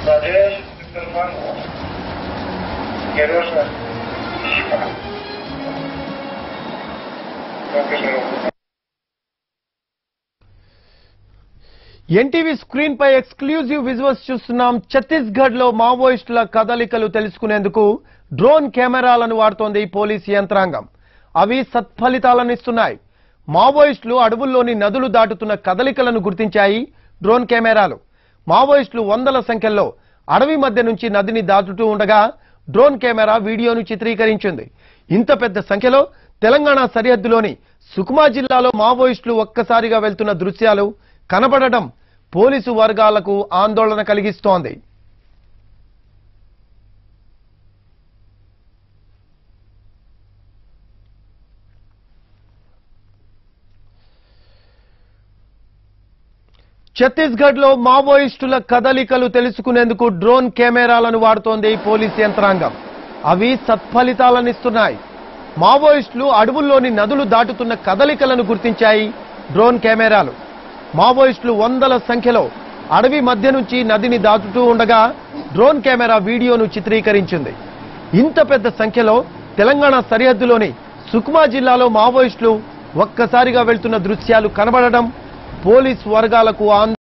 Rajesh Silvan. Quero sir. Okay sir okay NTV screen పై exclusive visuals చూస్తున్నాం ఛత్తీస్గఢ్ లో మావోయిస్టుల కదలికలు తెలుసుకునేందుకు డ్రోన్ కెమెరాలను వాడుతోంది పోలీస్ యంత్రాంగం అవి సత్ఫలితాలనిస్తున్నాయి మావోయిస్టులు అడవుల్లోని నదులు దాటుతున్న కదలికలను గుర్తించాయి డ్రోన్ కెమెరాలు మావోయిస్టులు వందల సంఖ్యలో అడవి మధ్య నుంచి నదిని దాటుతూ ఉండగా డ్రోన్ కెమెరా వీడియోను చిత్రీకరించింది ఇంత పెద్ద సంఖ్యలో తెలంగాణ సరిహద్దులోని సుకుమా జిల్లాలో మావోయిస్టులు ఒక్కసారిగా వెళ్తున్న దృశ్యాలు కనబడడం పోలీసు వర్గాలకు ఆందోళన కలిగిస్తోంది ఛత్తీస్గఢ్ లో మావోయిస్టుల కదలికలు తెలుసుకునేందుకు డ్రోన్ కెమెరాలను వాడుతోంది పోలీస్ యంత్రాంగం అవి సత్ఫలితాలనిస్తున్నాయి మావోయిస్టులు అడవుల్లోని నదులు దాటుతున్న కదలికలను గుర్తించాయి డ్రోన్ కెమెరాలు మావోయిస్టులు వందల సంఖ్యలో అడవి మధ్య నుంచి నదిని దాటుతూ ఉండగా డ్రోన్ కెమెరా వీడియోను చిత్రీకరించింది ఇంత పెద్ద సంఖ్యలో తెలంగాణ సరిహద్దులోని సుక్మా జిల్లాలో మావోయిస్టులు ఒక్కసారిగా వెళ్తున్న దృశ్యాలు కనబడడం పోలీస్ వర్గాలకు ఆందోళన